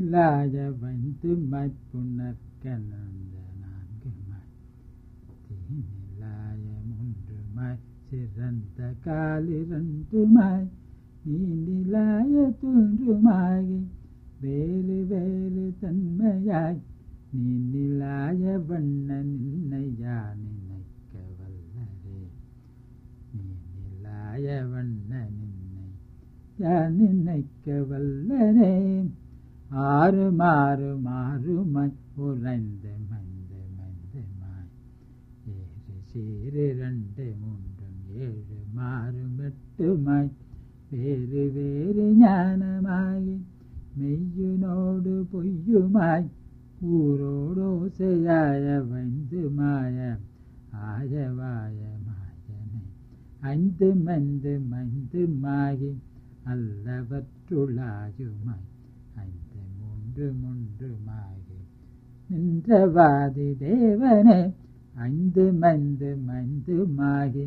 நீலாய வந்து மைப்புணர்கலந்த நான்கு மாய் தீநிலாய மூன்று மாய் சிறந்த காலிரண்டு மாய் நீநிலாய தூன்றுமாகி வேறு வேறு தன்மையாய் நீநிலாய வண்ண நின்னையா நினைக்க வல்லரே நீநிலாய வண்ண நின்னை யார் நினைக்க வல்லரே ஆறு மாறு மாறுமாய் உறைந்து மைந்து மைந்து மாய் ஏறு சீறு ரெண்டு மூன்றும் ஏழு மாறும் எட்டுமாய் வேறு வேறு ஞானமாகி மெய்யுனோடு பொய்யுமாய் ஊரோடோசையாய வைந்து மாய ஆயவாய மாயனை ஐந்து மைந்து மைந்து மாகி அல்லவற்றுளாயுமாய் ஐந்து மூன்று மூன்றுமாகி நின்றவாதி தேவனே ஐந்து மைந்து மைந்துமாகி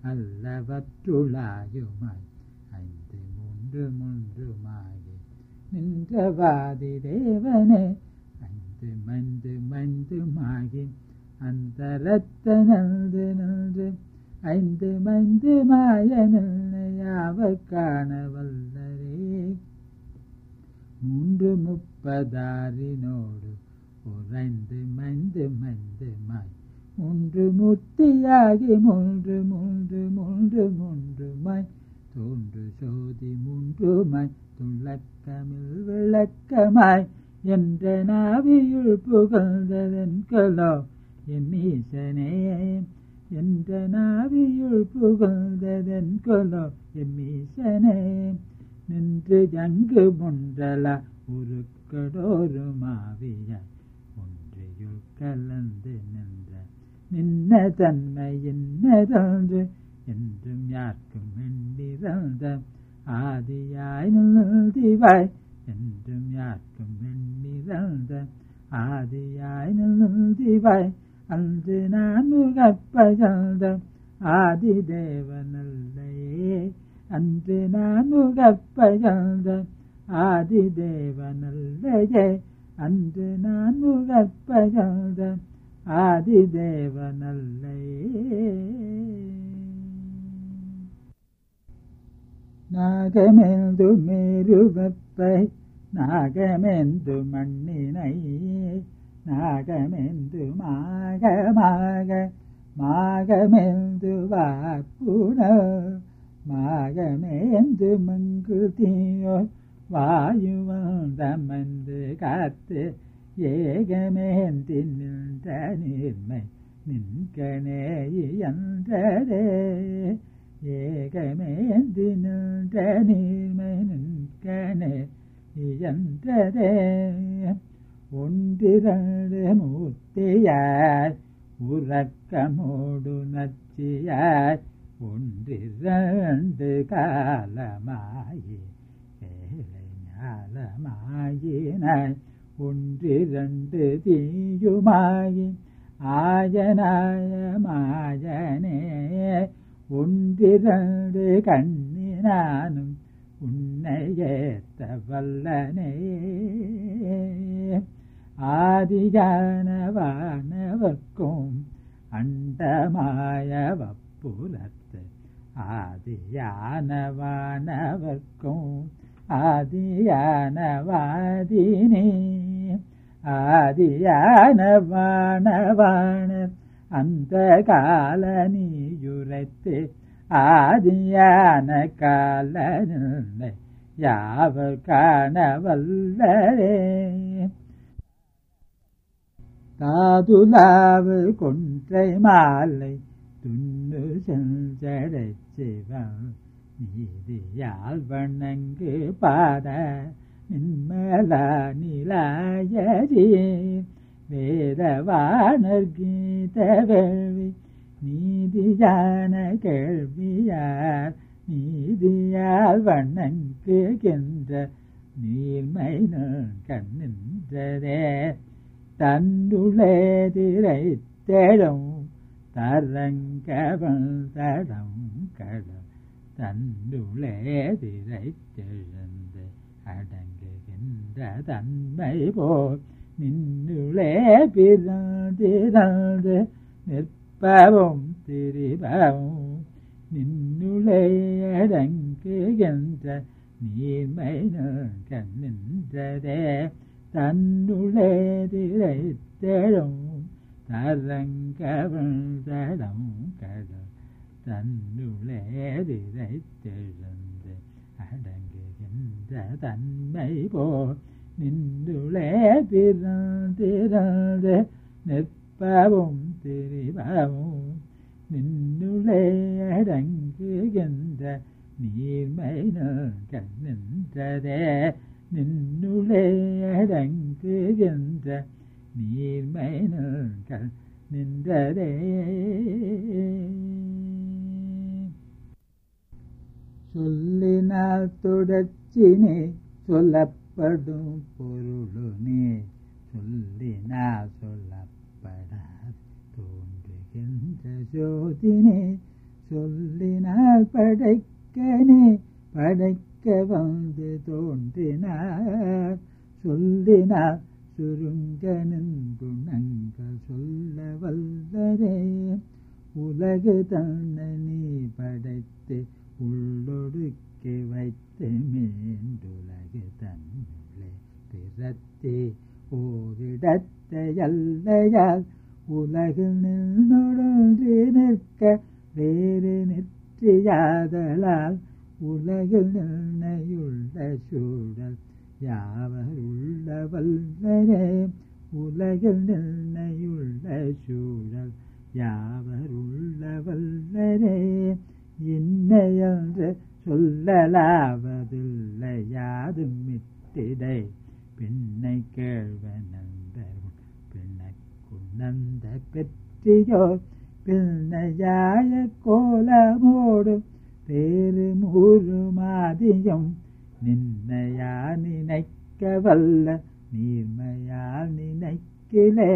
அல்லவற்றுளாயுமாய் ஐந்து மூன்று மூன்றுமாகி நின்றவாதி தேவனே ஐந்து மைந்து மைந்துமாகி அந்த ரத்த நல்து நல்து ஐந்து மைந்து மாய யாவ காண வல்லரே மூன்று முப்பதாரினோடு உறைந்து மைந்து மைந்து மாய் மூன்று முத்தியாகி மூன்று மூன்று மூன்று மூன்று மாய் தோன்று சோதி மூன்று மாய் துள்ளக்கமில் விளக்கமாய் என்ற நாவியுள் புகழ்ந்ததன் கலோ என் ஈசனே என்ற நாவியுள் புகழ்ந்ததன் கொலோ எம் ஈசனே நின்று ஜங்கு முண்டல உருக்கடோரு மாவியாய் ஒன்றையுள் கலந்து நின்ற நின்ன தன்மை என்னதன்று என்றும் யார்க்கும் எண்ணிறந்த ஆதியாய் நில்திவாய் என்றும் யார்க்கும் எண்ணிறந்த ஆதியாய் நில்திவாய் அன்று நான் முகப்பழந்த ஆதி தேவனல்லையே அன்று நான் முகப்பழந்த ஆதி தேவனல்லையே அன்று நான் முகப்பழந்த ஆதி தேவனல்லையே நாகமெந்து மேருவப்பை நாகமெந்து மண்ணினை நாகமெந்து மாகமாக மாகமெந்து வாப்புண மாகமேந்து மங்கு தீயோ வாயுவந்தமந்து காத்து ஏகமேந்தி நின்ற நீர்மை நின்கனே இயன்றதே ஏகமேந்தி நின்ற நீர்மை நின்கனே இயன்றதே ஒன்றிரண்டு மூர்த்தியாய் உறக்கமோடு நச்சியாய் ஒன்றிரண்டு காலமாயி ஏழை ஞாலமாயினாய் ஒன்றிரண்டு தீயுமாயி ஆயனாய மாயனே ஒன்றிரண்டு கண்ணினானும் உன்னை ஏத்த வல்லனே ஆதியானவானவர்க்கும் அண்டமாய வப்புலத்து ஆதியானவானவர்க்கும் ஆதியானவாதினே ஆதியானவானவான அந்த கால நீயுரைத்து ஆதியான கால நின்னை யாவர் காண வல்லரே தாதுலாவு கொன்றை மாலை துண்ணு செஞ்சடை சிவம் நீதியால் வணங்கு பாத நின்மல நிலாயரி வேதவாணர் கீத வேள்வி நீதியான கேள்வியார் நீதியால் வணங்குகின்ற நீர்மை கண்ணின்றதே தன்னுளே திரை தேடும் தரங்கவன் தடம் கடம் தன்னுளே திரை தெழுந்து அடங்குகின்ற என்ற தன்மை போல் நின்னுளே பிறந்திருந்து நிற்பவும் திரிபவும் நின்னுளே அடங்குகின்ற நீர்மை கண் நின்றதே தன்னுளே திரைத்தெழும் தரங்கவிழ்தடம் கடல் தன்னுளே திரைத்தெழுந்து அடங்குகின்ற தன்மை போல் நின்றுளே பிறந்திருந்து நிற்பவும் திரிபவும் நின்னுளே அடங்குகின்ற நீர்மை கண் நின்றதே நின்னுளே அடங்குகின்ற நீர்மை கண் நின்றதே சொல்லினால் தொடர்ச்சினே சொல்லப்படும் பொருளுனே சொல்லினால் சொல்லப்படாது தோன்றுகின்ற ஜோதினே சொல்லினால் படைக்கனே படைக்க வந்து தோன்றினார் சொல்லினால் சுருங்கனின் குணங்கள் சொல்ல வல்லரே உலகு தன்னை நீ படைத்து உள்ளொடுக்கி வைத்து மீண்டுலகு தன்னுள்ளே பிறத்தே ஓரிடத்தை அல்லையால் உலகில் நின்றொன்றி நிற்க வேறு நிற்றியாதலால் உலகில் நிர்ணயுள்ள சூழல் யாவர் உள்ள வல்லரே உலகில் நிர்ணயுள்ள சூழல் யாவர் உள்ள வல்லரே இன்னையென்று சொல்லலாவதில்லை யாதும் மித்திடை பின்னை கேழ்வனந்த பின்னை குணந்த பெற்றியோர் பின்னையாய கோலமோடும் பேரு மூருமாதியும் நின்னையா நினைக்க வல்ல நீர்மையா நினைக்கிலே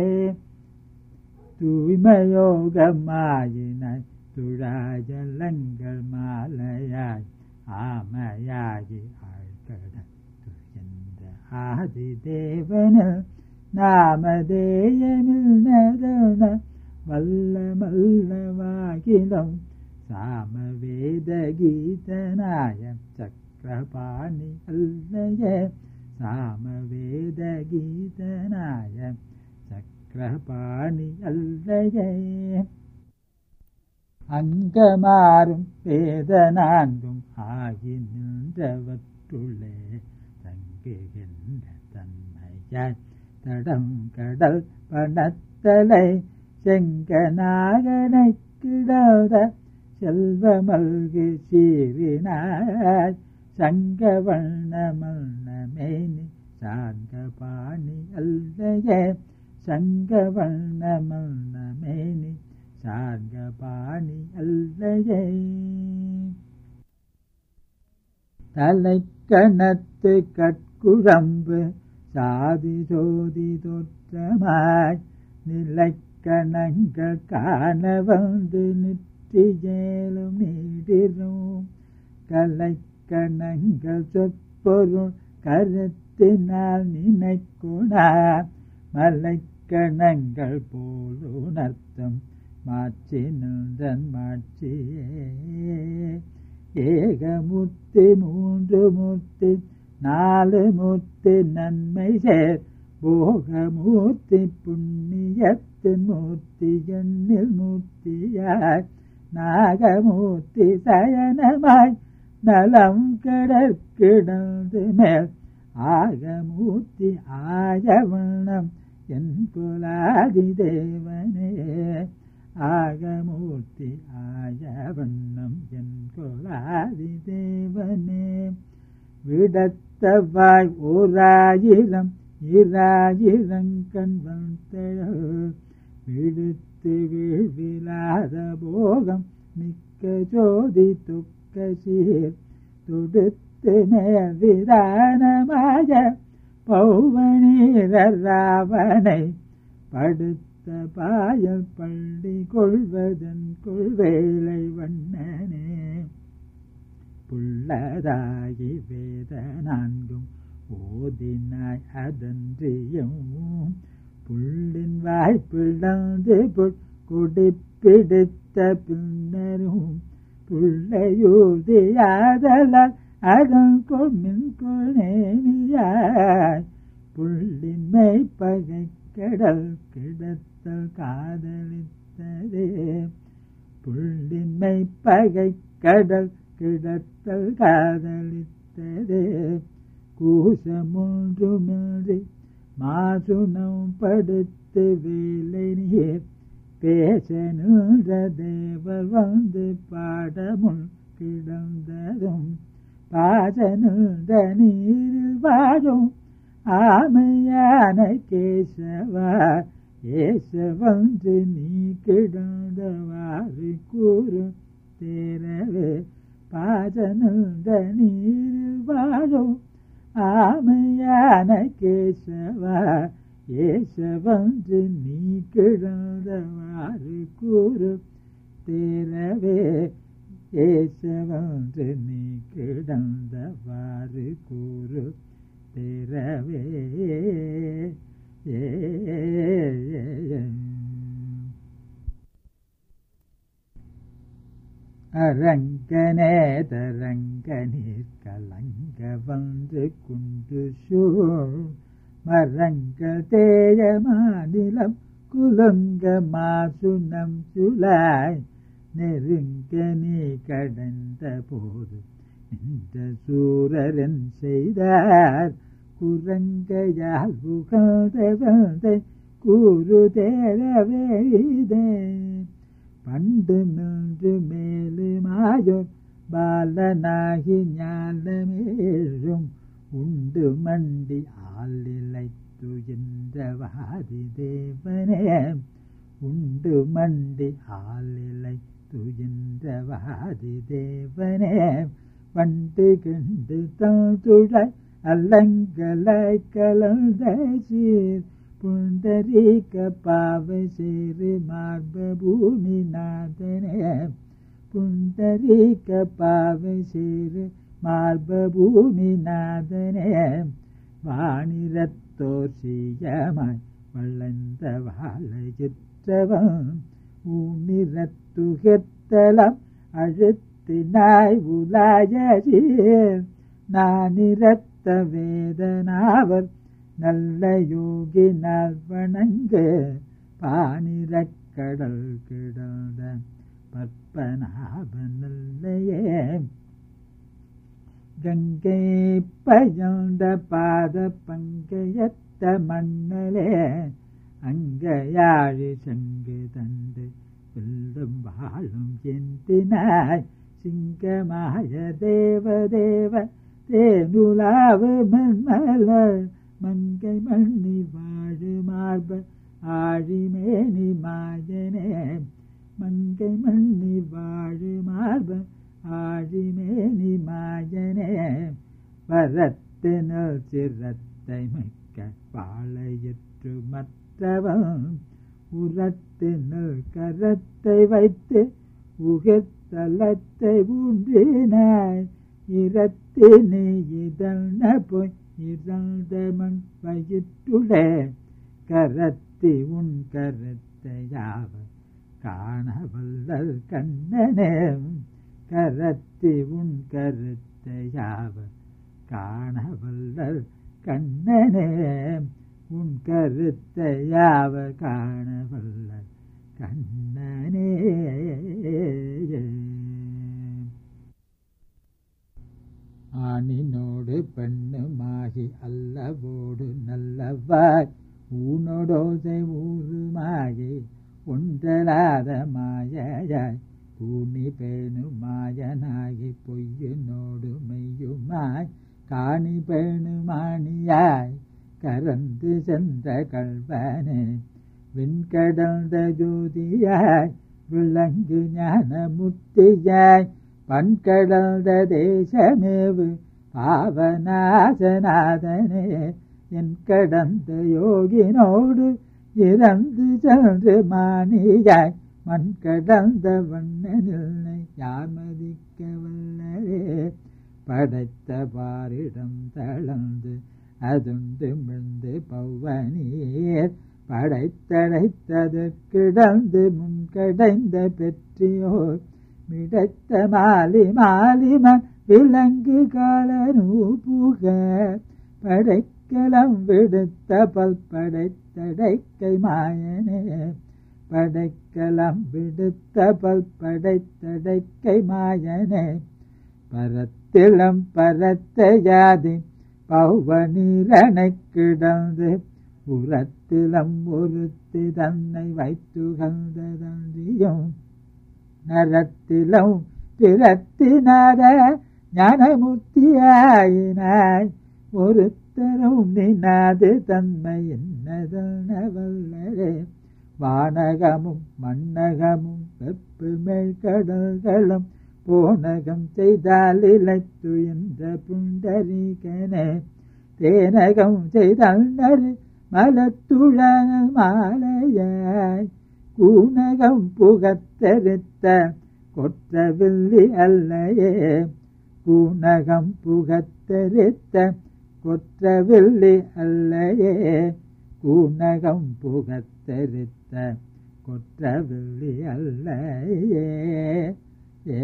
தூய்மயோகமாயினாய் துழாஜலங்கள் மாலையாய் ஆமையாகி ஆழ்கட துயந்த ஆதி தேவன நாமதேயமில் நதன வல்ல மல்லவாகிலம் சாமவேத கீதனாய சக்கரபாணி அல்லைய சாமவேத கீதனாய சக்கரபாணி அல்லையே அங்கமாறும் வேத நான்கும் ஆகி நின்றவற்றுள்ளே தங்குகின்ற தன்மையாய் தடம் கடல் பணத்தலை செங்கநாகனை கிடாத செல்வமல்கு சீரினாய் சங்க வண்ண மன்னமேனி சாங்க பாணி அல்லையே சங்க வண்ண மன்னமேனி சார்க பாணி அல்லையே தலைக்கணத்து கட்குழம்பு சாதி சோதி தோற்றமாய் நிலைக்கணங்கள் காண வந்து நிற்றியேலும் நீடிரும் கலைக்கணங்கள் சொற்பொருள் கருத்தினால் நினைக்குணார் மலைக்கணங்கள் போல் உணர்த்தும் மாட்சி நின்றன் மாட்சியே ஏகமூர்த்தி மூன்று மூர்த்தி நாலு மூர்த்தி நன்மை சேர் போகமூர்த்தி புண்ணியத்தின் மூர்த்தி எண்ணில் மூர்த்தியாய் நாகமூர்த்தி சயனமாய் நலம் கடற்கிடந்து மேல் ஆகமூர்த்தி ஆயவண்ணம் என் குலாதி தேவனே ஆகமூர்த்தி ஆயவண்ணம் என் குலாதி தேவனே விடத்தவாய் ஓராயிரம் இராயிரங்கண் வந்தழ விடுத்து வீழ்விலாத போகம் மிக்க ஜோதி துக்க சீர் துடுத்து மேவிதானமாய பௌவனீர ராவனை படுத்த பாயல் பள்ளி கொள்வதன் கொள்வேலை வண்ணனே புள்ளதாகி வேத நான்கும் ஓதினாய் அதன்றியும் புள்ளின் வாய்ப்பிழந்து புல் குடிப்பிடித்த பின்னரும் புள்ளையூதியாதலால் அதன் கொமின் கொனேமியாய் புள்ளின் மெய்ப்பகை கடல் கிடத்தல் காதலித்ததே புள்ளின் மெய்ப்பகை கடல் கிடத்தல் காதலித்ததே கூசமொன்றுமின்றி மாசுணம் படுத்து வேலை நீர் பேச நின்ற தேவர் வந்து பாடமுன் கிடந்ததும் பாச நின்ற நீரில் வாழும் ஆமையான கேசவா ஏசவன்று நீ கிடந்தவாறு கூறு தேரவே பாச நின்ற நீரில் வாழும் ஆமையான கேசவா ஏசவன்று நீ கிடந்தவாறு கூறு தேரவே ஏசவன்று நீ கிடந்தவாறு கூறு தேரவே ஏ அரங்கனே தரங்கனீர் கலங்க வந்து குண்டு சூழ் மரங்க தேய மாநிலம் குலங்க மாசுனம் சுலாய் நெருங்க நீ கடந்த போது இந்த சூரரன் செய்தார் குரங்கையால் புகழ்ந்தவந்தை கூறு தேரவேதே பண்டு நின்று மேலுமாயும் பாலனாகி ஞானமேழும் உண்டு மண்டி ஆளிலை துயின்றவாதி தேவனே உண்டு மண்டி ஆளிலை துயின்றவாதி தேவனே வண்டு கண்டு தந்துழ அல்லங்களை கலந்த சீர் புண்டரீக பாவை சேரு மார்ப பூமி நாதனே புண்டரீக பாவை சேரு மார்ப பூமி நாதனே வானிரத்தோர் சீயமாய் வளர்ந்த வாழையுற்றவன் ஊனிரத்துகத்தலம் அழுத்தினாய் உலாயசீர் நானிரத்த வேதனாவர் நல்ல யோகினால் வணங்க பானிரக்கடல் கிடந்த பற்பனாப நல்லையே கங்கை பயந்த பாத பங்கையத்த மண்ணலே அங்கையாழி சங்கு தந்து வெல்லும் வாழும் எந்தினாய் சிங்கமாய தேவதேவ தேனுலாவு மண்மலர் மங்கை மண்ணி வாழு மார்ப ஆழிமேனி மாயனே மங்கை மண்ணி வாழு மார்ப ஆழிமேனி மாயனே வரத்தினல் சிரத்தை மிக்க வாழையற்று மற்றவன் உரத்தினல் கரத்தை வைத்து உகத்தலத்தை ஊன்றினாய் இரத்தினி இதழ்ன போய் இறந்த மண் வயிற்றுளே கரத்தி உன் கருத்தையாவ காணவல்லல் கண்ணனே கரத்தி உன் கருத்தையாவ காணவல்லல் கண்ணனே உன் கருத்தையாவ காணவல்லல் கண்ணனே ஆணினோடு பெண்ணுமாகி அல்லவோடு நல்லவாய் ஊனோடோசை ஊருமாகி ஒன்றலாத மாயையாய் பூனி பேணு மாயனாகி பொய்யினோடு மெய்யுமாய் காணி பேணு மாணியாய் கரந்து சென்ற கல்வனே விண்கடந்த ஜோதியாய் விளங்கு ஞான முத்தியாய் பண்கடந்த தேசமேவு பாவநாசநாதனே என் கடந்த யோகினோடு இறந்து சென்று மாணியாய் மண் கடந்த வண்ணனில்லை யார் மதிக்க வல்லரே படைத்த பாரிடம் தளர்ந்து அதுண்டு மிழ்ந்து பௌவனீர் படைத்தடைத்தது கிடந்து முன்கடைந்த பெற்றியோர் மிடைத்த மாலி மாலிமன் விலங்கு காலனு புக படைக்கலம் விடுத்த பல் படைத்தடைக்கை மாயனே படைக்கலம் விடுத்த பல் படைத்தடைக்கை மாயனே பரத்திலம் பரத்த ஜாதி பௌவநீரனை கிடந்து உரத்திலம் ஒருத்தி தன்னை வைத்துகந்ததன்றியும் நரத்திலும் பிறத்தினார ஞானமுத்தியாயினாய் ஒருத்தரும் நினாது தன்மை என்னதல்னவல்லரே வானகமும் மண்ணகமும் வெப்பு மேல்கடல்களும் போனகம் செய்தால் இழைத்து என்ற புண்டரீகனே தேனகம் செய்தால் நறு மலத்துழன மாலையாய் கூனகம் புகத்தெரித்த கொற்றவில்லி அல்லையே கூனகம் புகத்தெரித்த கொற்றவில்லி அல்லையே கூனகம் புகத்தெரித்த கொற்றவில்லி அல்லையே ஏ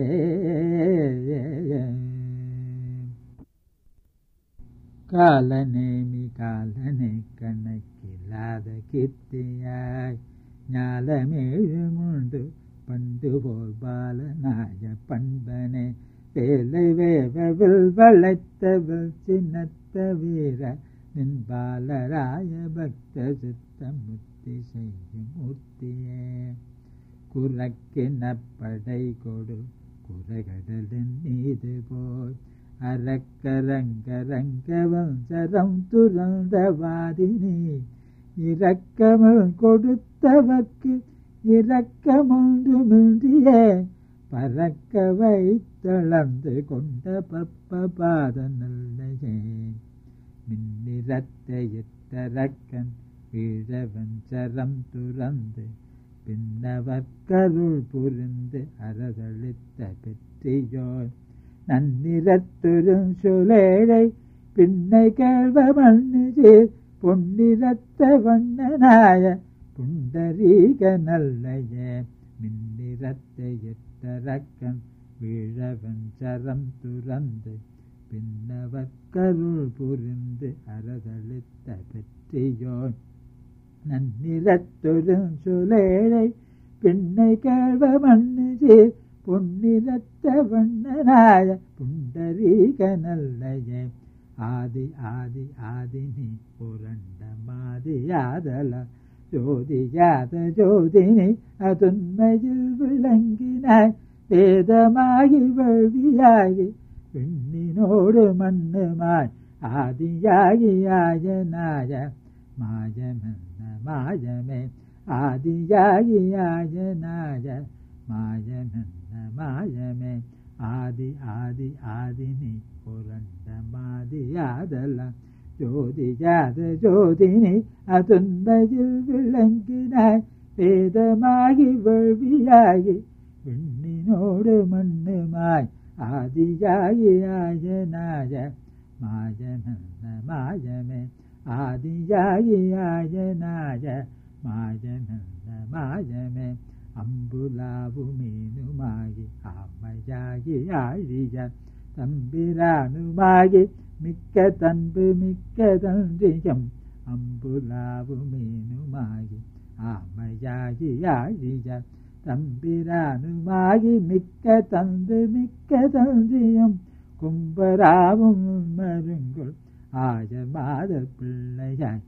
காலநேமி காலனை கணக்கில்லாத கீர்த்தியாய் ஞாலமேழுமுண்டு பண்டு போல் பாலநாய பண்பனே வேலை வேவவில் வளைத்தவில் சின்னத்த வீர நின் பாலராய பக்த சித்த முத்தி செய்யும் மூர்த்தியே குறக்கின படை கொடு குறகடலின் மீது போய் அரக்கரங்கரங்கவன் சரம் துறந்த வாதினி இரக்கமல் கொடுத்தவர்க்கு இரக்கமொன்றுமின்றியே பறக்க வைத்தளர்ந்து கொண்ட பப்ப பாத நல்லையே மின்னிறத்தையிட்டரக்கன் வீழவன் சரம் துறந்து பின்னவர்க்கருள் புரிந்து அரதளித்த பெற்றியோர் நன்னிறத்துறும் சுலேழை பின்னை கேள்வ மண்ணிசீர் பொன்னிறத்த வண்ணனாய புண்டரீக நல்லைய மின்னிறத்தை எட்டரக்கன் வீழவன் சரம் துறந்து பின்னவர்க்கருள் புரிந்து அரதளித்த பெற்றியோன் நன்னிறத்துறும் சுலேழை பின்னை கேள்வ மண்ணிசீர் பொன்னிறத்த வண்ணனாய புண்டரீக நல்லைய ஆதி ஆதி ஆதி நீ புரண்ட மாதியாதல ஜோதியாத ஜோதினி அதுன்மையில் விளங்கினாய் வேதமாகி வழியாகி விண்ணினோடு மண்ணுமாய் ஆதியாகி ஆயனாய மாயமென்ன மாயமே ஆதியாகி ஆயனாய மாயமென்ன மாயமே ஆதி ஆதி ஆதினி புரண்ட மாதியாதல ஜோதியாத ஜோதினி அதுன்மையில் விளங்கினாய் வேதமாகி வழியாகி விண்ணினோடு மண்ணுமாய் ஆதியாகி ஆயனாய மாயமென்ன மாயமே ஆதியாகி ஆயனாய மாயமென்ன மாயமே അമ്പുലാവു മീനുമായി അമ്മയായി ആഴിയ തമ്പിരാനുമായി മിക്ക തൻപ് മിക്ക തന്ത്രിയം അമ്പുലാവു മീനുമായി അമ്മയായി ആഴിയ തമ്പിരാനുമായി മിക്ക തന്ത് മിക്ക തന്ത്രിയം കുംഭരാവും മരുങ്കുൾ ആയ മാത പിള്ളയായി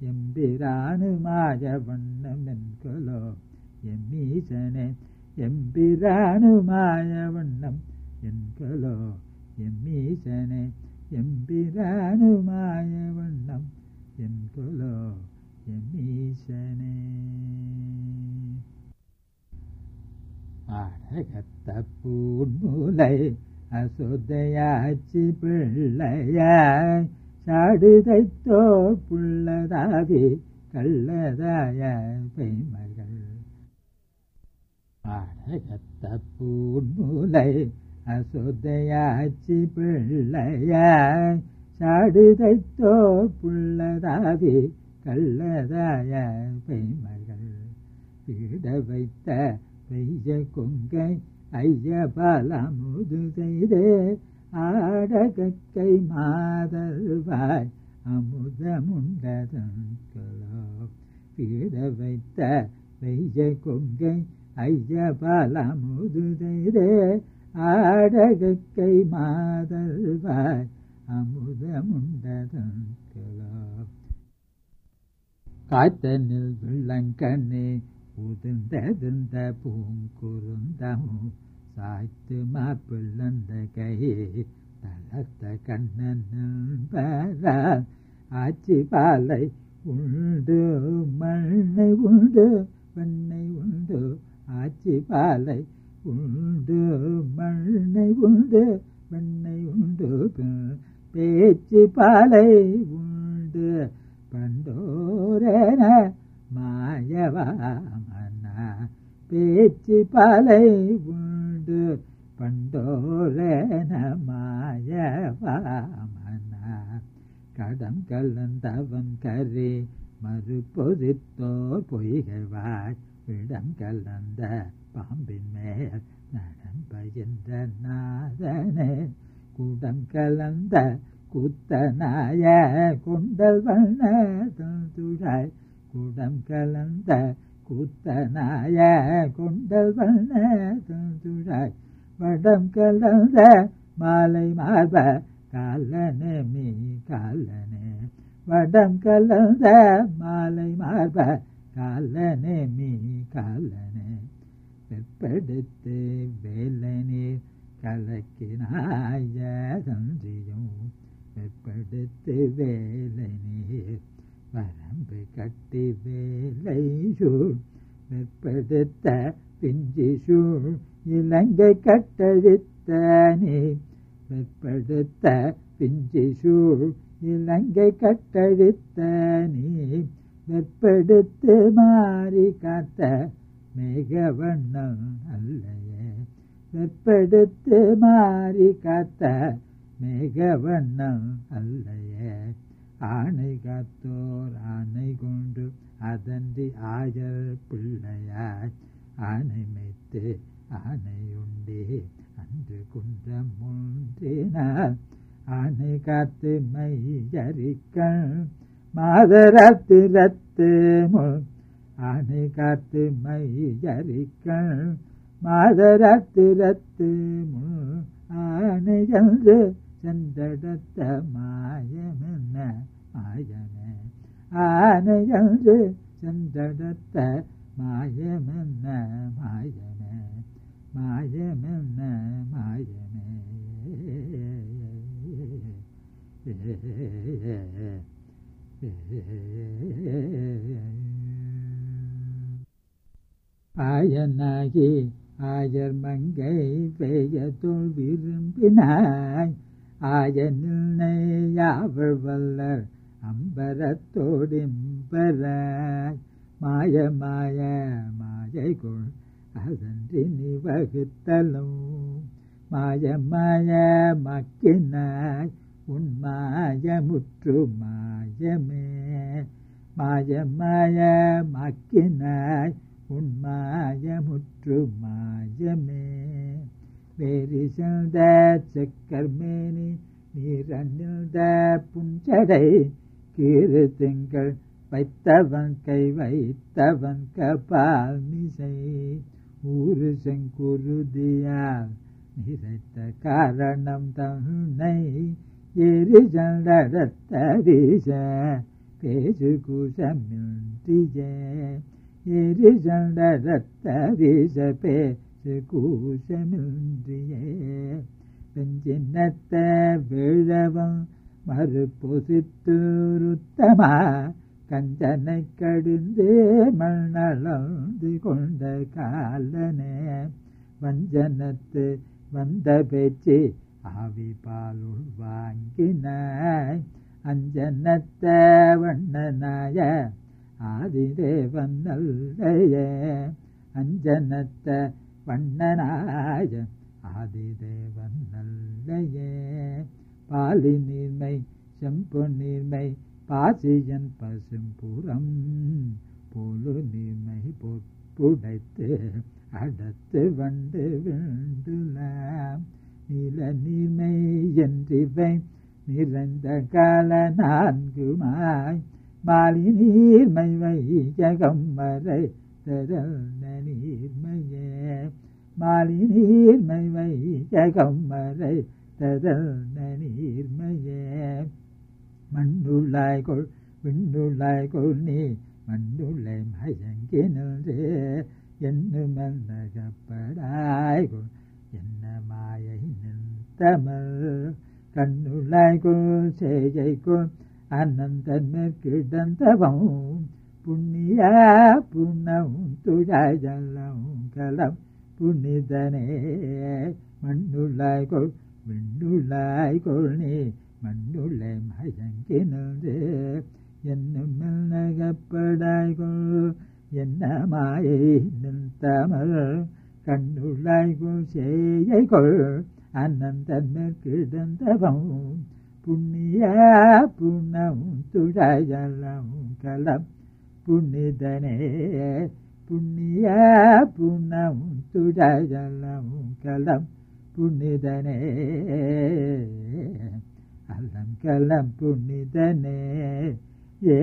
എമ്പിരാനുമായ വണ്ണമെൻകൊലോ எம்மீசனே எம்பிரானுமாய வண்ணம் என்கலோ எம்மீசனே எம்பிரானுமாய வண்ணம் என்கொலோ எம்மீசனே அழகத்த பூன்முலை அசுதையாச்சி பிள்ளையாய் சாடுதைத்தோர் புள்ளதாவி கள்ளதாய பெய்மகள் அழகத்த பூன்முலை அசோதையாச்சி பிள்ளையாய் சாடுதைத்தோர் புள்ளதாவி கள்ளதாய பெய்மகள் பீட வைத்த பெய்ய கொங்கை ஐய பாலமுது செய்தே ஆடகக்கை மாதல்வாய் அமுதமுண்டதோ பீட வைத்த பெய்ய கொங்கை ஐய பாலமுது செய்தே ஆடகக்கை மாதல்வாய் அமுதமுண்டதோ காத்தனில் விளங்கண்ணே உதிர்ந்ததிர்ந்த பூங்குருந்தமும் சாய்த்து மாப்பிள்ளந்த கையே தளர்த்த கண்ணன் பெறால் ஆச்சி பாலை உண்டு மண்ணை உண்டு வெண்ணை உண்டு ஆச்சி பாலை உண்டு மண்ணை உண்டு வெண்ணை உண்டு பேச்சு பாலை உண்டு பண்டோரேன மாயவாமன பேச்சு பாலை உண்டு பண்டோரேன மாயவாமன கடம் கலந்தவன் கரே மறுபொதித்தோர் பொய்கவாய் இடம் கலந்த பாம்பின் மேல் நடம் பயின்ற நாதனே குடம் கலந்த குத்தனாய கொண்டல் வண்ண துழாய் குடம் கலந்த குத்தனாய கொண்டல் வண்ண துழாய் வடம் கலந்த மாலை மார்ப காலனே மீ காலனே வடம் கலந்த மாலை மார்ப காலனே மீ காலனே வெப்படுத்து வேலனீர் கலக்கினாய தந்தியும் வெப்படுத்து வேலை நீர் வரம்பு கட்டி வேலை சூழ் வெப்படுத்த பிஞ்சி சூழ் இலங்கை கட்டழித்த நீ வெப்படுத்த பிஞ்சி சூழ் இலங்கை கட்டழித்த நீ வெப்படுத்து மாறி காத்த மேகவண்ணம் அல்லையே வெப்படுத்து மாறி காத்த மேகவண்ணம் அல்லையே ஆணை காத்தோர் ஆணை கொண்டு அதன்றி ஆயர் பிள்ளையாய் ஆணை மேய்த்து ஆணையுண்டே அன்று குன்றம் ஒன்றினார் ஆணை காத்து மையரிக்க மாதரத்து ரத்து முன் ஆணை காத்து மையரிக்க மாதரத்து ரத்து முன் ஆணை என்று சென்றடத்த மாயமென்ன மாயமே ஆனை என்று சென்றடத்த மாயமென்ன மாயமே மாயமென்ன மாயமே ஆயனாகி ஆயர் மங்கை பெயதோல் விரும்பினாய் ஆயனில் யாவள் வல்லர் அம்பரத்தோடிம்பராய் மாய மாய மாயை கொள் அதன்றி நீ வகுத்தலும் மாய மாய மக்கினாய் உன் மாயமுற்று மாயமே மாய மாய மக்கினாய் உன் மாயமுற்று மாயமே வேரி செல்த செக்கர்மேனி நீரணில்த புஞ்சடை கீறு திங்கள் வைத்தவன் கை வைத்தவன் கபால் மிசை ஊரு செங்குருதியால் நிறைத்த காரணம் தன்னை எரி சண்டத்த வீச பேசு குசமின்றியே எரி சண்டத்த வீச பேசு கூசமின்றியே வெஞ்சினத்த விழவம் மறுபொசித்துருத்தமா கஞ்சனை கடிந்து மண்ணளந்து கொண்ட காலனே வஞ்சனத்து வந்த பேச்சு ஆவி பாலுள் வாங்கினாய் அஞ்சனத்த வண்ணனாய ஆதிதேவன் நல்லையே அஞ்சனத்த வண்ணனாய ஆதிதேவன் நல்லையே பாலி நீர்மை செம்பு நீர்மை பாசியன் பசும்புறம் போலு நீர்மை பொற்புடைத்து அடத்து வண்டு விண்டுலாம் நீல நீர்மை என்றிவை நிறைந்த கால நான்குமாய் மாலி நீர்மை வையகம் வரை தரல்ன நீர்மையே மாலி நீர்மை வையகம் வரை தரல்ன நீர்மையே மண்ணுள்ளாய் கொள் விண்ணுள்ளாய் கொள் நீ மண்ணுள்ளை மயங்கி நின்று என்னும் நகப்படாய் கொள் என்ன மாயை நின்றமல் கண்ணுள்ளாய் கொள் செய்கை கொள் அனந்தன் மேற்கிடந்தவம் புண்ணிய புண்ணவும் துழாயலம் கலம் புனிதனே மண்ணுள்ளாய் கொள் விண்ணுள்ளாய் கொள் நீ மண்ணுள்ளே மயங்கி நின்று என்னும் நகப்படாய் கொள் என்ன மாயை நின்றமல் கண்ணுள்ளாய் கொள் செய்யை கொள் அனந்தன் மேற்கிடந்தவம் புண்ணிய புண்ணம் துழாயலம் கலம் புனிதனே புண்ணிய புண்ணம் துழாயலம் கலம் புனிதனே அல்லம் கலம் புனிதனே ஏ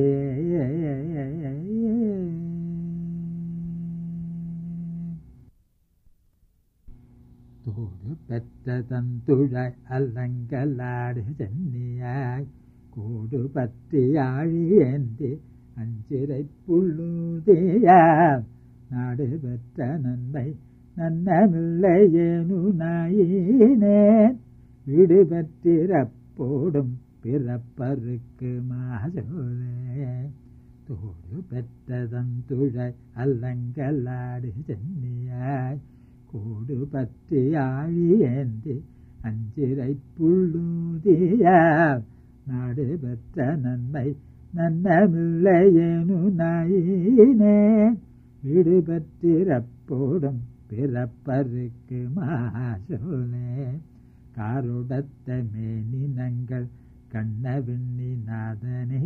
தோடு பெற்ற தந்துழாய் அல்லங்கலாடு சென்னியாய் கூடு பற்றி ஆழியேந்தி அஞ்சிரை புள்ளுதியார் நாடு பெற்ற நன்மை நன்னமில்லையேனு நாயினேன் வீடு பெற்றிறப்போடும் பிறப்பருக்கு மாசோலே தோடு பெற்ற தந்துழாய் அல்லங்கலாடு சென்னியாய் கூடு பற்றி ஆழியேந்தி அஞ்சிரை புள்ளுதியார் நாடு பெற்ற நன்மை நன்னமில்லையேனு நாயினே வீடு பற்றிறப்போடும் பிறப்பருக்கு மாசோலே காருடத்த மேனினங்கள் கண்ணவிண்ணி நாதனே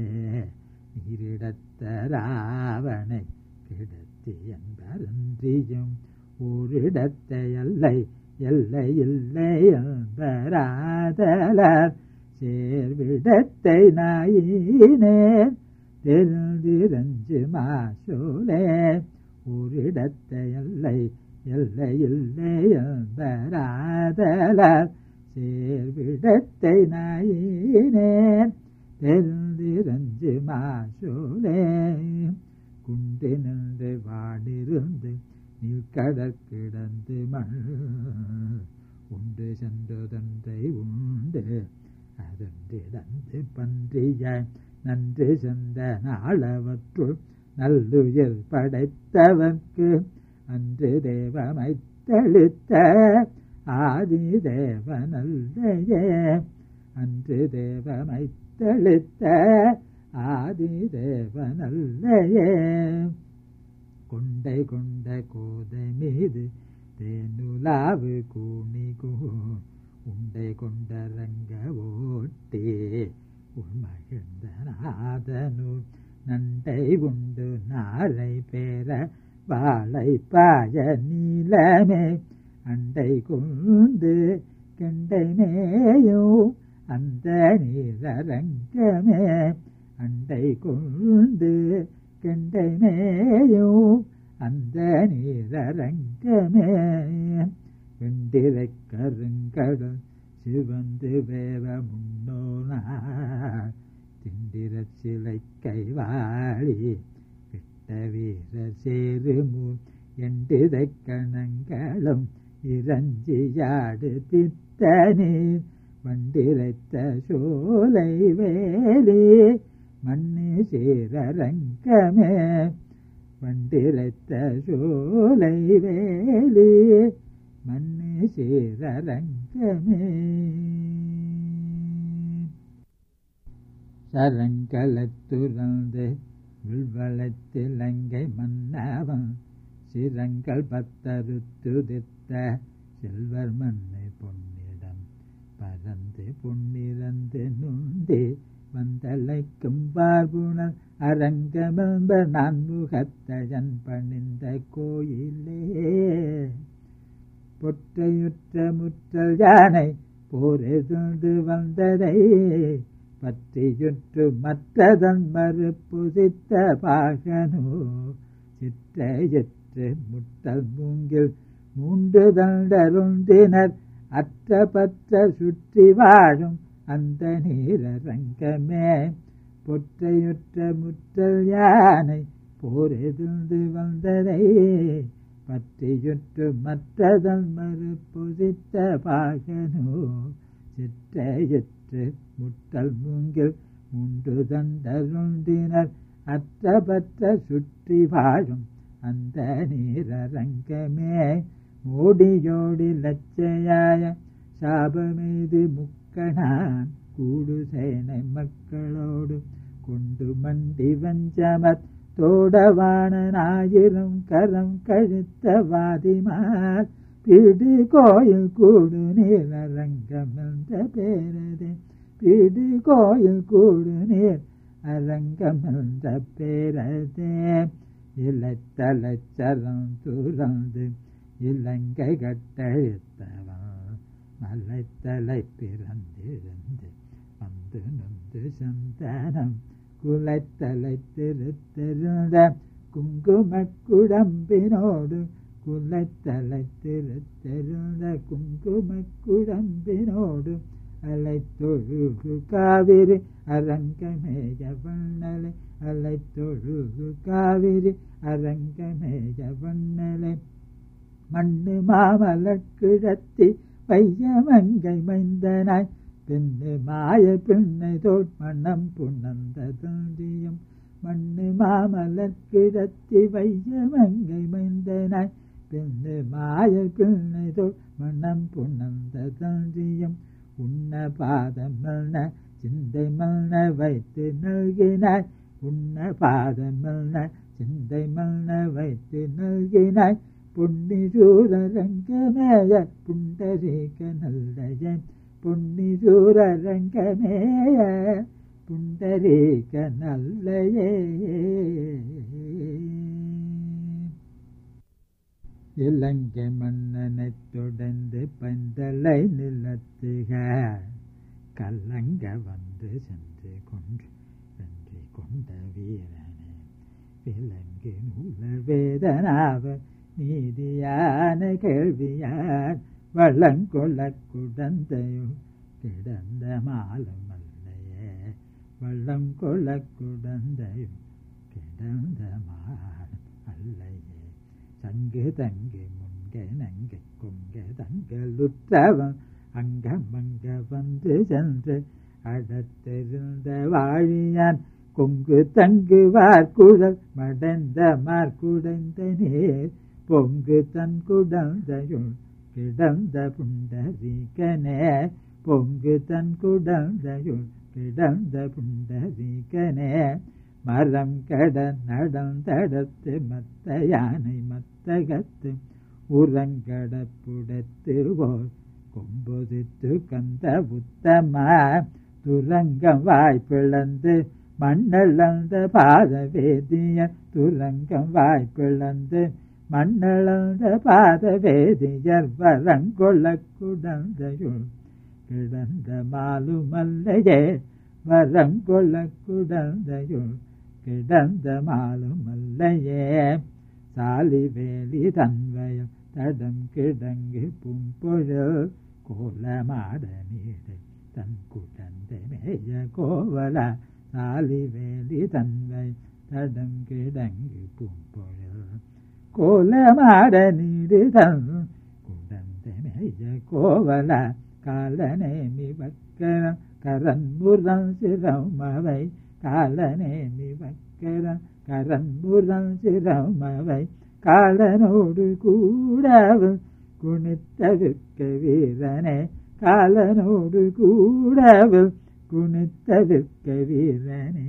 நீரிடத்த ராவணை கிடத்தி என்பரன்றியும் ஓரிடத்தை எல்லை எல்லை இல்லை என்பராதலர் சேர்விடத்தை நாயினேன் தெரிந்திரஞ்சு மாசோலே ஓரிடத்தை எல்லை எல்லை இல்லை என்பராதலர் சேர்விடத்தை நாயினேன் தெரிந்திரஞ்சு மாசோலே குண்டு நின்று வாடிருந்து நீழ்கடற்கிடந்து மண் உண்டு சென்றதன்றை உண்டு அதன்றிடந்து பன்றியாய் நன்று சென்ற நாளவற்றுள் நல்லுயிர் படைத்தவர்க்கு அன்று தேவமை தெளித்த ஆதி தேவனல்லையே அன்று தேவமை தெளித்த ஆதி தேவனல்லையே கொண்டை கொண்ட கோதை மீது தேனுலாவு கூணி கூ உண்டை கொண்ட ரங்க ஓட்டி உள்மகிழ்ந்த நாதனூர் நண்டை உண்டு நாரை பேர வாழை பாய நீலமே அண்டை கொண்டு கெண்டை மேயும் அந்த நீரங்கமே அண்டை கொண்டு கெண்டை மேயும் அந்த நீரங்கமே வெண்டிரை கருங்கடல் சிவந்து வேவ முன்னோனா திண்டிர சிலை கைவாளி விட்ட வீரர் சேருமூர் எண்டிதை கணங்களும் இறஞ்சியாடு பித்த நீர் வண்டிரைத்த சோலை வேலி மண்ணு சீரரங்கமே வண்டிரைத்த சோலை வேலி மண்ணு சீரரங்கமே சரங்கலத்துறந்து வில்வளத்திலங்கை மன்னவன் சிரங்கள் பத்தருத்துதித்த செல்வர் மண்ணை பொன்னிடம் பறந்து பொன்னிறந்து நுந்தி வந்தலைக்கும் பார்புணர் அரங்கமென்ப நான் முகத்தழன் பணிந்த கோயிலே பொற்றையுற்ற முற்றல் யானை போரெதுண்டு வந்ததை பற்றியுற்று மற்றதன் மறுப்புசித்த பாகனோ சிற்றையற்று முட்டல் மூங்கில் மூன்று தண்டருந்தினர் அற்ற பற்ற சுற்றி வாழும் அந்த நீரரங்கமே பொற்றையுற்ற முற்றல் யானை போரெதுண்டு வந்ததை பற்றியுற்று மற்றதன் மறுப்புசித்த பாகனோ சிற்றையற்று முட்டல் மூங்கில் மூன்று தண்டருந்தினர் அற்ற பற்ற சுற்றி வாழும் அந்த நீரரங்கமே மோடியோடி லட்சையாய சாபமெய்து முக்கணான் கூடு சேனை மக்களோடு கொண்டு மண்டி வஞ்சமத் தோடவாணனாயிரம் கரம் கழுத்த வாதிமார் பிடு கோயில் கூடு நீரரங்கம் என்ற பேரதே பிடு கோயில் கூடு நீர் அரங்கம் என்ற பேரதே இலைத்தலைச்சரம் துறந்து இலங்கை கட்டழுத்தவன் மலைத்தலை பிறந்திருந்து வந்து நொந்து சந்தானம் குலைத்தலை திருத்திருந்த குங்கும குழம்பினோடு குலைத்தலை திருத்திருந்த குங்கும குழம்பினோடு அலைத்தொழுகு காவிரி அரங்கமேய வண்ணலை அலைத்தொழுகு காவிரி அரங்கமேய வண்ணலை மண்ணு மாமலக்கிழத்தி பையமங்கை மைந்தனாய் பின்னு மாய பின்னை தோட் மண்ணம் புண்ணந்த தோன்றியும் மண்ணு மாமலக்கிழத்தி வையமங்கை மைந்தனாய் பின்னு மாய பின்னை தோட் மண்ணம் புண்ணந்த தோன்றியும் உன்ன பாதம் மல்ன சிந்தை மல்ன வைத்து நல்கினாய் உன்ன பாதம் மல்ன சிந்தை மல்ன வைத்து நல்கினாய் பொன்னி சூரரங்கமேய புண்டரீக நல்லய பொன்னி சூரரங்கமேய புண்டரீக நல்லயே இலங்கை மன்னனைத் தொடர்ந்து பந்தலை நிலத்துக கல்லங்க வந்து சென்று கொன்று வெற்றி கொண்ட வீரனே விலங்கு நூல வேதனாவ நீதியான கேள்வியார் வள்ளங்கொள்ள குடந்தையும் கிடந்த மாலும் அல்லையே வள்ளங்கொள்ள குடந்தையும் கிடந்த மாலும் அல்லையே சங்கு தங்கு முன்க நங்க கொங்க தங்களுற்றவன் அங்கமங்க வந்து சென்று அடத்திருந்த வாழியான் கொங்கு தங்குவார் குழல் மடந்த மார்குடைந்த நீர் பொங்கு தன் குடந்தையுள் கிடந்த புண்டரீகனே பொங்கு தன் குடந்தையுள் கிடந்த புண்டரீகனே மரம் கட நடந்தடத்து மத்த யானை மத்தகத்து உரங்கட புடத்து ஓர் கொம்பொதித்து கந்த உத்தம துரங்கம் வாய் பிளந்து மண்ணளந்த பாத வேதிய துரங்கம் வாய் பிளந்து மண்ணளந்த பாத வேதியர் வரங்கொள்ள குடந்தையுள் கிடந்த மாலுமல்லையே வரங்கொள்ள குடந்தையுள் கிடந்த மாலுமல்லையே சாலி வேலி தன்வயம் தடம் கிடங்கு பும்பொழல் கோலமாட நீடு தன் குடந்தை மேய கோவல சாலி வேலி தன்வை தடம் கிடங்கு பும்பொழல் கோலமாட நீடு தன் குடந்தை மேய கோவல காலநேமி வக்கரம் கரன் முரன் சிரமவை காலநேமி வக்கரம் கரன் முரன் சிரமவை காலனோடு கூடவும் குணித்தவிற்க வீரனே காலனோடு கூடவும் குணித்தவிற்க வீரனே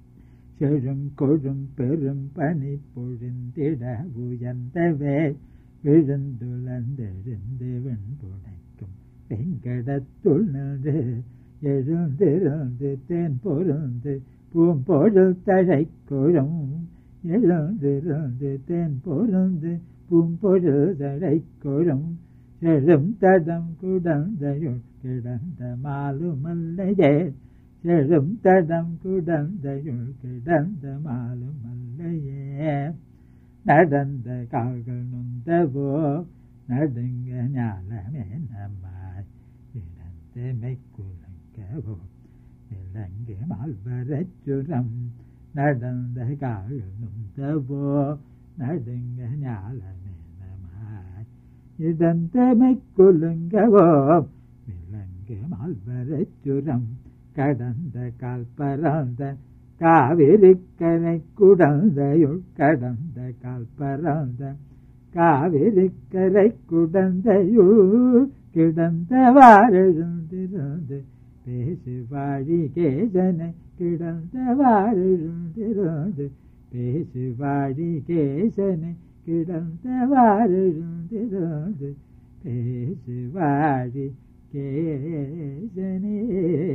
செழும் கொழும் பெரும் பனி பொழிந்திட உயர்ந்தவே விழுந்துழந்தெழுந்து வெண்புடைக்கும் வெங்கடத்துள் நின்று எழுந்திருந்து தேன் பொருந்து பூம்பொருள் தழைக்குழும் எழுந்திருந்து தேன் பொருந்து பூம்பொருள் தழைக்குழும் செழும் தடம் குடந்தையுள் கிடந்த மாலுமல்லையே செழும் தடம் குடந்தையுள் கிடந்த மாலுமல்லையே நடந்த கால்கள் நொந்தவோ நடுங்க ஞானமே நம்மாய் இடந்து மெய்க்குலங்கவோ விலங்கு மால்வரச்சுரம் நடந்த கால்கள் நொந்தவோ நடுங்க ஞானமே நமாய் இடந்தமை குலுங்கவோ விலங்கு மால்வரச்சுரம் கடந்த கால் பறந்த காவிரி கரை குடந்தையுள் கடந்த கால் பறந்த காவிரி கரை குடந்தையுள் கிடந்தவாறெழுந்திருந்து பேசு வாழி கேசனை கிடந்தவாறெழுந்திருந்து பேசு வாழி கேசனை கிடந்தவாறெழுந்திருந்து பேசு வாழி கேசனே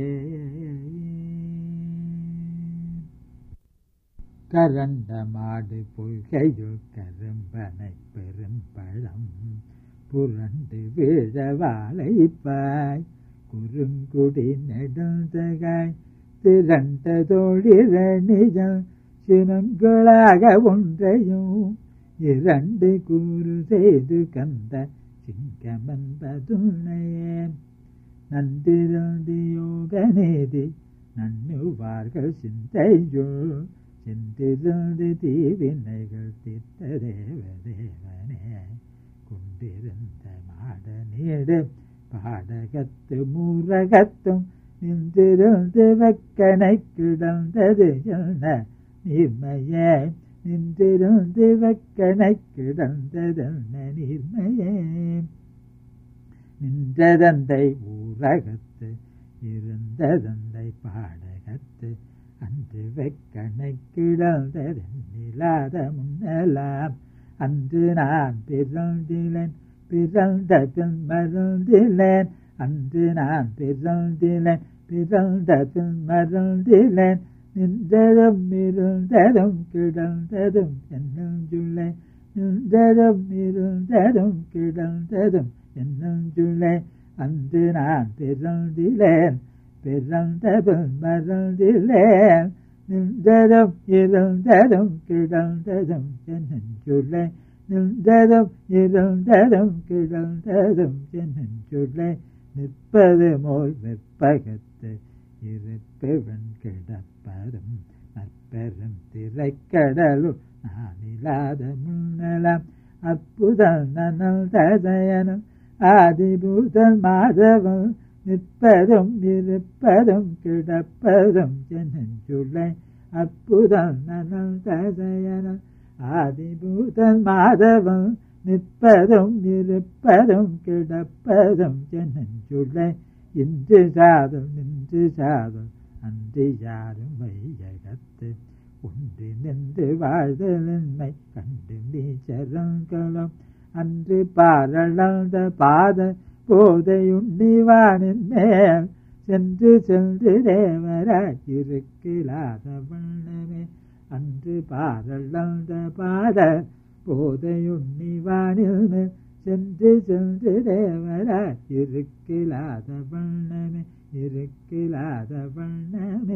கரண்ட மாடு பொய்கையுள் கரும்பனை பெரும்பழம் புரண்டு வீழ வாழைப்பாய் குறுங்குடி நெடுந்தகாய் திரண்ட தோழிர நிஜம் சினங்களாக ஒன்றையும் இரண்டு கூறு செய்து கந்த சிங்கமன்பதுணையே நன்றிரண்டு யோக நேதி நன்னுவார்கள் சிந்தையுள் சென்றிருந்து தீவினைகள் தித்த தேவ தேவனே கொண்டிருந்த மாட நீடு பாடகத்து மூரகத்தும் நின்றிருந்து வெக்கனை கிடந்தது என்ன நீர்மையே நின்றிருந்து வெக்கனை கிடந்ததென்ன நீர்மையே நின்றதந்தை ஊரகத்து இருந்ததந்தை பாடகத்து அன்று வெக்கனை கிடந்ததென்னிலாத முன்னலாம் அன்று நான் பிறந்திலேன் பிறந்த பின் மருந்திலேன் அன்று நான் பிறந்திலேன் பிறந்த பின் மருந்திலேன் நின்றதும் இருந்ததும் கிடந்ததும் என்னும் சொல்லே நின்றதும் இருந்ததும் கிடந்ததும் என்னும் சொல்லே அன்று நான் பிறந்திலேன் பிறந்த பின் மறந்திலேன் நின்றதும் இருந்ததும் கிடந்ததும் என்னும் சொல்லே நின்றதும் இருந்ததும் கிடந்ததும் என்னும் சொல்லே நிற்பது மோல் வெப்பகத்து இருப்பவன் கிடப்பதும் நற்பெரும் திரைக்கடலும் நான் இல்லாத முன்னலாம் அற்புதம் நனல் ததயனும் ஆதிபூதன் மாதவம் நிற்பதும் இருப்பதும் கிடப்பதும் சென்னுள்ளே அற்புதம் நனல் ததயனும் ஆதிபூதன் மாதவம் நிற்பதும் இருப்பதும் கிடப்பதும் சென்னுள்ளே இன்று சாதம் நின்று சாதம் அன்று யாரும் வையகத்து உண்டு நின்று வாழ்தலின்மை கண்டு நீச்சரங்களும் அன்று பாரளந்த பாத போதையுண்ணிவானின் மேல் சென்று சென்று தேவராயிருக்கலாத வண்ணமே அன்று பாரளந்த பாத போதையுண்ணிவானில் மேல் சென்று சென்று தேவராயிருக்கலாத வண்ணமே இருக்கலாத வண்ணமே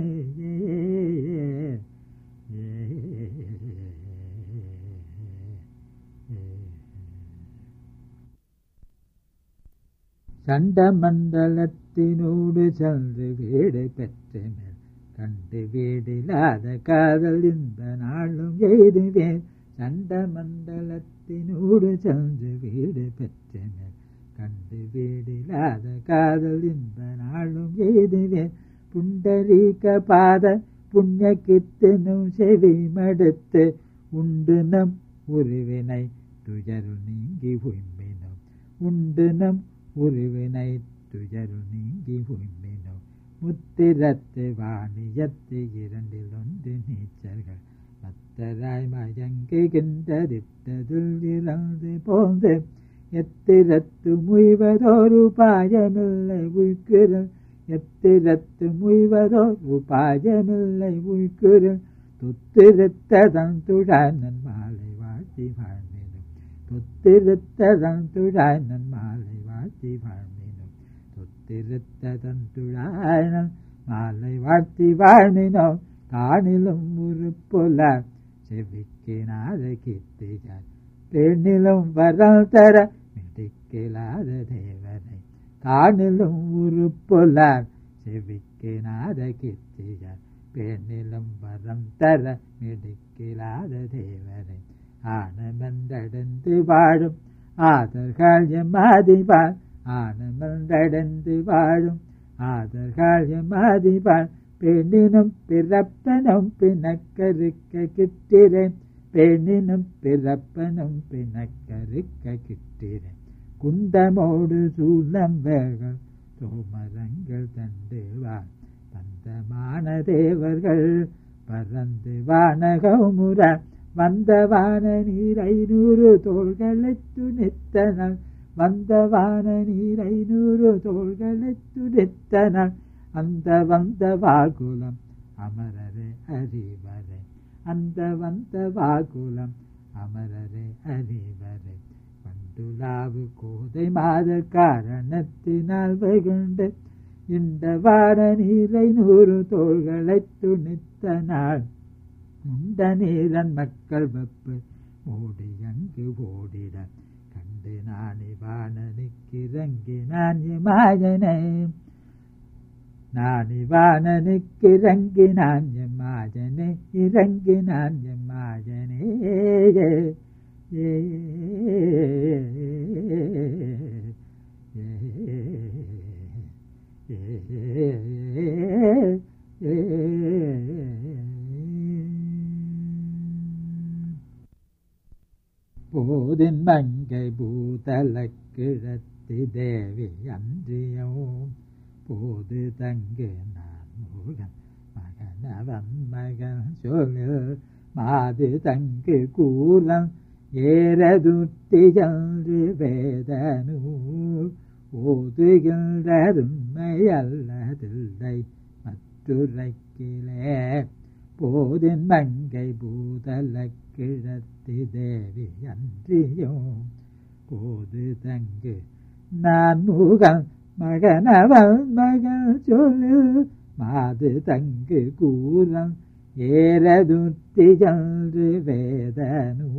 சண்ட மண்டலத்தினோடு சென்று வீடு பெற்றமேல் கண்டு வீடில்லாத காதல் இந்த நாளும் எய்துவேன் சண்ட மண்டலத்தினோடு சென்று வீடு பெற்றமேல் கண்டு வீடில்லாத காதல் இந்த நாளும் எய்துவேன் புண்டரீக பாத புண்ணிய கித்தனும் செவி மடுத்து உண்டு நம் உருவினை துயரு நீங்கி உய்மினோம் உண்டு நம் உருவினை துயரு நீங்கி உய்மினோம் முத்திரத்து வாணியத்து இரண்டில் ஒன்று நீச்சர்கள் மத்த சித்தராய் மயங்குகின்றதிட்டதில் இறந்து போந்து எத்திரத்து முய்வதோர் உபாயமில்லை உய்குரல் எத்திரத்து முய்வதோர் உபாயமில்லை உய்குரல் தொத்திருத்ததன் துழானன் மாலை வாழ்த்தி வாழ்ந்தினும் தொத்திருத்ததன் துழானன் மாலை வாழ்த்தி வாழ்ந்தினும் தொத்திருத்ததன் துழானன் மாலை வாழ்த்தி வாழ்ந்தினோம் காணிலும் உருப்பொல செவிக்கினாத கீர்த்தியார் பெண்ணிலும் வரம் தர மிடிக்கலாத தேவனை காணிலும் உருப்பொலார் செவிக்கினாத கீர்த்தியார் பெண்ணிலும் வரம் தர மிடிக்கலாத தேவனை ஆனமந்தடந்து வாழும் ஆதர்கள் எம்மாதிவாள் ஆனமந்தடந்து வாழும் ஆதர்கள் எம்மாதிவாள் பெண்ணினும் பிறப்பனும் பிணக்கருக்க கிட்டிரேன் பெண்ணினும் பிறப்பனும் பிணக்கருக்க கிட்டிரேன் குந்தமோடு சூலம் வேகள் தோமரங்கள் தண்டுவார் பந்தமான தேவர்கள் பறந்து வானகமுற வந்தவான நீர் ஐநூறு தோள்களை துணித்தனர் வந்தவான நீர் ஐநூறு தோள்களை துணித்தனர் அந்த வந்த வாகுலம் அமரரே அறிவரே அந்த வந்த வாகுலம் அமரரே அறிவரே பண்டுலாவு கோதை மாத காரணத்தினால் வெகுண்டு இந்த வார நீரை நூறு தோள்களை துணித்த நாள் உண்ட நீரன் மக்கள் வெப்பு ஓடி அங்கு ஓடிட கண்டு நானி வானனுக்கு இறங்கி நான் மாயனே நான் இவானனுக்கு இறங்கி நான் எம்மாஜனே இறங்கி நான் எம்மாஜனே ஏ போதின் மங்கை பூதல கிழத்தி தேவி அன்றியோ போது தங்கு நான் முகன் மகனவன் மகன் சொல்லு மாது தங்கு கூறன் ஏறதுத்தி என்று வேதனு ஓதுகின்றதுண்மை அல்லதில்லை மற்றுரைக்கிலே போதின் மங்கை பூதல கிழத்தி தேவி அன்றியோ போது தங்கு நான் முகன் மகனவன் மகன் சொல்லு மாது தங்கு கூறன் ஏறதுத்தி என்று வேதனு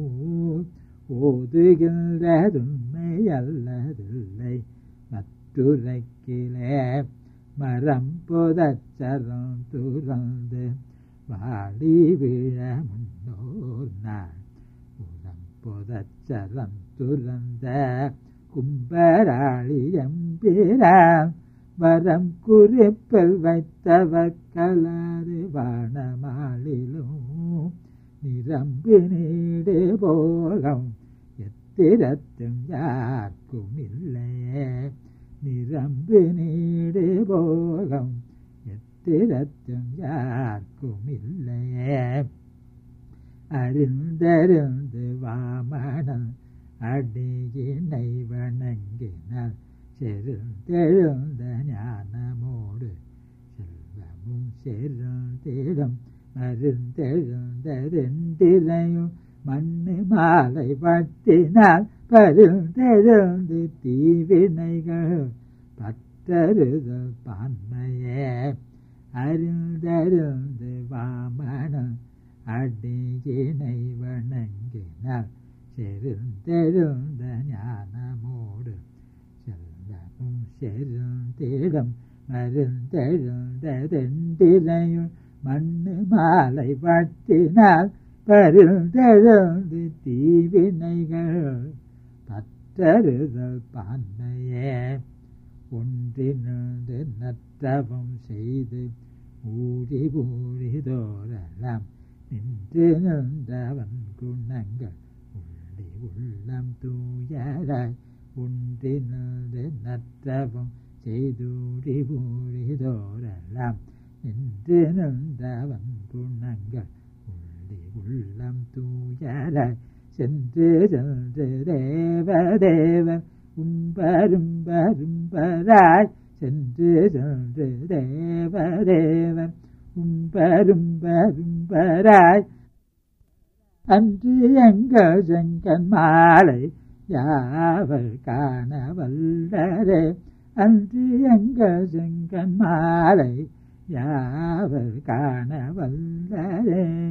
ஓதுகின்றதுண்மை அல்லதில்லை மற்றுரைக்கிலே மரம் புதச்சரம் துறந்து வாடி விழ முன்னோர் நாள் உரம் புதச்சரம் துறந்த கும்பராளி எம்பிரான் வரம் குறிப்பில் வைத்தவர் கலரு வானமாளிலும் நிரம்பி நீடு போகம் எத்திரத்தும் யாருக்கும் இல்லையே நிரம்பி நீடு போகம் எத்திரத்தும் யாருக்கும் இல்லையே அறிந்தறிந்து வாமணன் அடியினை வணங்கினார் செருந்தெழுந்த ஞானமோடு செல்வமும் செருந்திடம் மருந்தெழுந்தரெண்டிரையும் மண்ணு மாலை பட்டினால் பருந்தெழுந்து தீவினைகள் பத்தருதல் பான்மையே அருந்தருந்து வாமணன் அடியினை வணங்கினார் செருந்தெழுந்த ஞானமோடு செல்லமும் செருந்திடம் மருந்தெழுந்ததெண்டிரையும் மண்ணு மாலை பட்டினால் பருந்தெழுந்து தீவினைகள் பற்றறுதல் பான்மையே ஒன்றினு நற்றவம் செய்து ஊழி ஊழிதோரெல்லாம் நின்று நின்றவன் குணங்கள் உள்ளி உள்ளம் தூயராய் ஒன்றினது நற்றவம் செய்தூடி ஊழிதோரெல்லாம் நின்று நின்றவன் குணங்கள் உள்ளி உள்ளி உள்ளம் தூயராய் சென்று சென்று தேவதேவன் உம்பரும்பரும்பராய் சென்று சென்று தேவதேவன் உம்பரும்பரும்பராய் அன்று எங்கள் செங்கன் மாலை யாவர் காண வல்லரே அன்று எங்கள் செங்கன் மாலை யாவர் காண வல்லரே